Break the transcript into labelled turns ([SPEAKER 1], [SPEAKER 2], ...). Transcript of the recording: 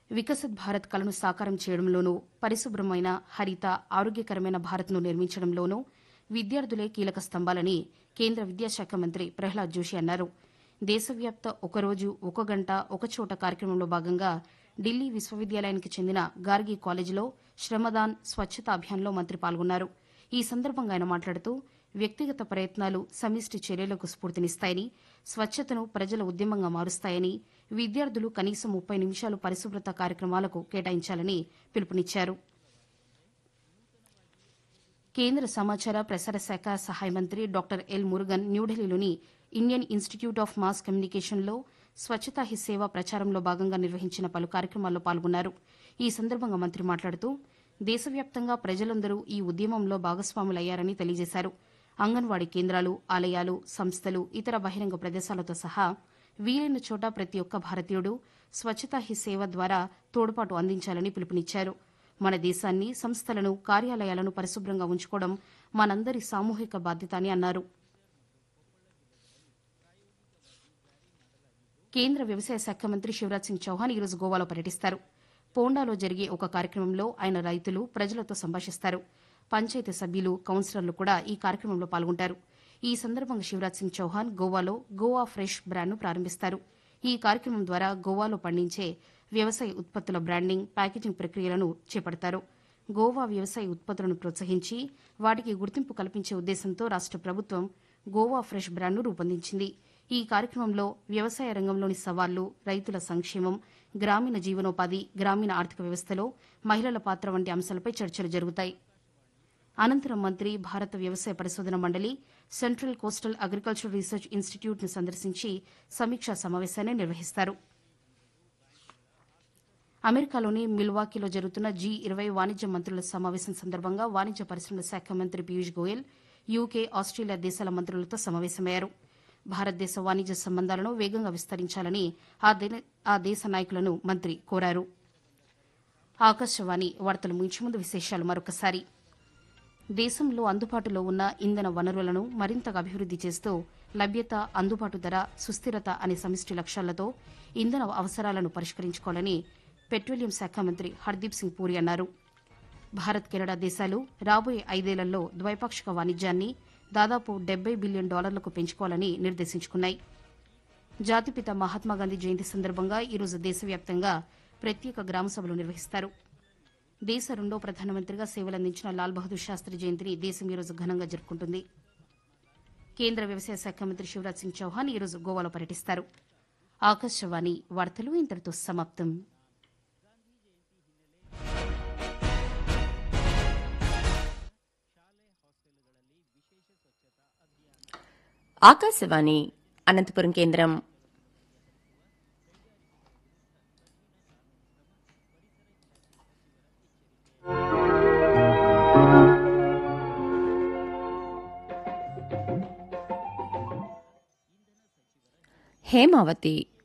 [SPEAKER 1] వికసిత్ భారత్ కలను సాకారం చేయడంలోనూ పరిశుభ్రమైన హరిత ఆరోగ్యకరమైన భారత్ను నిర్మించడంలోనూ విద్యార్థులే కీలక స్తంభాలని కేంద్ర విద్యాశాఖ మంత్రి ప్రహ్లాద్ జోషి అన్నారు దేశవ్యాప్త ఒకరోజు ఒక గంట ఒకచోట కార్యక్రమంలో భాగంగా ఢిల్లీ విశ్వవిద్యాలయానికి చెందిన గార్గి కాలేజీలో శ్రమదాన్ స్వచ్ఛత అభియాన్లో మంత్రి పాల్గొన్నారు ఈ సందర్భంగా ఆయన మాట్లాడుతూ వ్యక్తిగత ప్రయత్నాలు సమిష్టి చర్యలకు స్ఫూర్తినిస్తాయని స్వచ్ఛతను ప్రజల ఉద్యమంగా మారుస్తాయని విద్యార్థులు కనీసం ముప్పై నిమిషాలు పరిశుభ్రత కార్యక్రమాలకు కేటాయించాలని పిలుపునిచ్చారు కేంద్ర సమాచార ప్రసార శాఖ సహాయ మంత్రి డాక్టర్ ఎల్ మురుగన్ న్యూఢిల్లీలోని ఇండియన్ ఇన్స్టిట్యూట్ ఆఫ్ మాస్ కమ్యూనికేషన్లో స్వచ్ఛతా హి సేవ ప్రచారంలో భాగంగా నిర్వహించిన పలు కార్యక్రమాల్లో పాల్గొన్నారు ఈ సందర్భంగా మంత్రి మాట్లాడుతూ దేశవ్యాప్తంగా ప్రజలందరూ ఈ ఉద్యమంలో భాగస్వాములయ్యారని తెలియజేశారు అంగన్వాడీ కేంద్రాలు ఆలయాలు సంస్థలు ఇతర బహిరంగ ప్రదేశాలతో సహా వీలైన చోట ప్రతి ఒక్క భారతీయుడు స్వచ్ఛతా హి సేవ ద్వారా తోడ్పాటు అందించాలని పిలుపునిచ్చారు మన దేశాన్ని సంస్థలను కార్యాలయాలను పరిశుభ్రంగా ఉంచుకోవడం మనందరి సామూహిక బాధ్యత అని అన్నారు కేంద్ర వ్యవసాయ శాఖ మంత్రి శివరాజ్ సింగ్ చౌహాన్ ఈరోజు గోవాలో పర్యటిస్తారు పోండాలో జరిగే ఒక కార్యక్రమంలో ఆయన రైతులు ప్రజలతో సంభాషిస్తారు పంచాయతీ సభ్యులు కౌన్సిలర్లు కూడా ఈ కార్యక్రమంలో పాల్గొంటారు ఈ సందర్భంగా శివరాజ్ సింగ్ చౌహాన్ గోవాలో గోవా ఫ్రెష్ బ్రాండ్ను ప్రారంభిస్తారు ఈ కార్యక్రమం ద్వారా గోవాలో పండించే వ్యవసాయ ఉత్పత్తుల బ్రాండింగ్ ప్యాకేజింగ్ ప్రక్రియలను చేపడతారు గోవా వ్యవసాయ ఉత్పత్తులను ప్రోత్సహించి వాటికి గుర్తింపు కల్పించే ఉద్దేశంతో రాష్ట ప్రభుత్వం గోవా ఫ్రెష్ బ్రాండ్ను రూపొందించింది ఈ కార్యక్రమంలో వ్యవసాయ రంగంలోని సవాళ్లు రైతుల సంక్షేమం గ్రామీణ జీవనోపాధి గ్రామీణ ఆర్థిక వ్యవస్థలో మహిళల పాత్ర వంటి అంశాలపై చర్చలు జరుగుతాయి అనంతరం మంత్రి భారత వ్యవసాయ పరిశోధన మండలి central coastal agriculture research institute ను సందర్శించి సమీక్షా సమావేశాన్ని నిర్వహిస్తారు అమెరికాలోని మిల్వాకీలో జరుగుతున్న జీ ఇరవై వాణిజ్య మంత్రుల సమావేశం సందర్భంగా వాణిజ్య పరిశ్రమల శాఖ మంత్రి పీయూష్ గోయల్ యూకే ఆస్ట్రేలియా దేశాల మంత్రులతో సమావేశమయ్యారు భారతదేశ వాణిజ్య సంబంధాలను వేగంగా విస్తరించాలని ఆ దే- ఆ దేశ నాయకులను మంత్రి కోరారు ఆకాశవాణి వార్తలు ముగించే ముందు విశేషాలు మరొకసారి దేశంలో అందుబాటులో ఉన్న ఇంధన వనరులను మరింతగా అభివృద్ది చేస్తూ లభ్యత అందుబాటు ధర సుస్థిరత అనే సమిష్టి లక్ష్యాలతో ఇంధన అవసరాలను పరిష్కరించుకోవాలని పెట్రోలియం శాఖ మంత్రి హర్దీప్ సింగ్ పూరి అన్నారు భారత్ కెనడా దేశాలు రాబోయే ఐదేళ్లలో ద్వైపాక్షిక వాణిజ్యాన్ని దాదాపు డెబ్బై బిలియన్ డాలర్లకు పెంచుకోవాలని నిర్దేశించుకున్నాయి జాతిపిత మహాత్మాగాంధీ జయంతి సందర్భంగా ఈరోజు దేశవ్యాప్తంగా ప్రత్యేక గ్రామ సభలు నిర్వహిస్తారు దేశ రెండో ప్రధానమంత్రిగా సేవలందించిన లాల్ బహదూర్ శాస్త్రి జయంతిని దేశం ఈరోజు ఘనంగా జరుపుకుంటుంది కేంద్ర వ్యవసాయ శాఖ మంత్రి శివరాజ్ సింగ్ చౌహాన్ ఈరోజు గోవాలో పర్యటిస్తారు ఆకాశవాణి వార్తలు ఇంతటితో సమాప్తం
[SPEAKER 2] ఆకాశవాణి అనంతపురం కేంద్రం హేమావతి